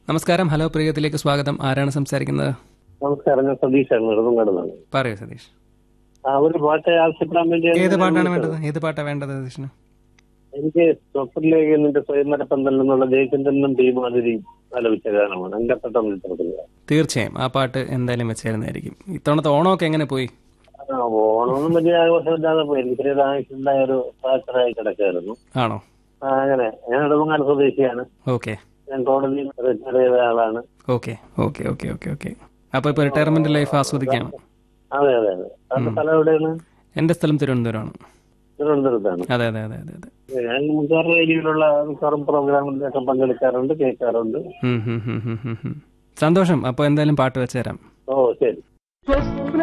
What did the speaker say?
നമസ്കാരം ഹലോ പ്രിയത്തിലേക്ക് സ്വാഗതം ആരാണ് സംസാരിക്കുന്നത് നമസ്കാരം ഞാൻ സതീഷാണ് നെടുമങ്ങാടുന്നാണ് പറയൂ സതീഷ് ആ ഒരു പാട്ട് ആവശ്യപ്പെടാൻ വേണ്ടി ഏത് പാട്ടാണ് വേണ്ടത് ഏത് പാട്ടാണ് വേണ്ടത് സതീഷിന് എനിക്ക് സ്വപ്നിലേക്ക് നിന്റെ സ്വയംവരപ്പന്തൽ എന്നുള്ള ജയചന്ദ്രനും ടീമാതിരി ആലോചിച്ച ഗാനമാണ് എന്റെ പെട്ടെന്ന് ഇഷ്ടപ്പെടുന്നത് തീർച്ചയായും ആ പാട്ട് എന്തായാലും വെച്ചായിരുന്നായിരിക്കും ഇത്തവണത്തെ ഓണമൊക്കെ എങ്ങനെ പോയി ആ, ഓണമൊന്നും വലിയ ആഘോഷമില്ലാതെ പോയി എനിക്ക് ചെറിയ ആവശ്യമുണ്ടായ ഒരു ഫ്രാക്ചറായി കിടക്കായിരുന്നു ആണോ ആ, അങ്ങനെ ഞാൻ നെടുമങ്ങാട് സ്വദേശിയാണ് ഓക്കെ ഞാൻ കോടതിയിൽ റിട്ടയർ ചെയ്ത ആളാണ് okay okay okay okay okay അപ്പോൾ ഇപ്പോൾ റിട്ടയർമെന്റ് ലൈഫ് ആസ്വദിക്കുകയാണ് അതെ അതെ അതെ സാറിന്റെ സ്ഥലം എവിടെയാണ് എൻ്റെ സ്ഥലം തിരുവനന്തപുരമാണ് തിരുവനന്തപുരത്താണ് അതെ അതെ അതെ അതെ അതെ ഞാൻ മിക്കവാറും ഏരിയയിലുള്ള മിക്കവാറും പ്രോഗ്രാമിലൊക്കെ പങ്കെടുക്കാറുണ്ട് കേൾക്കാറുണ്ട് ഉം, ഉം, ഉം, ഉം, ഉം, ഉം. സന്തോഷം അപ്പോൾ എന്തായാലും പാട്ട് വെച്ചുതരാം ഓ ശരി സ്വപ്ന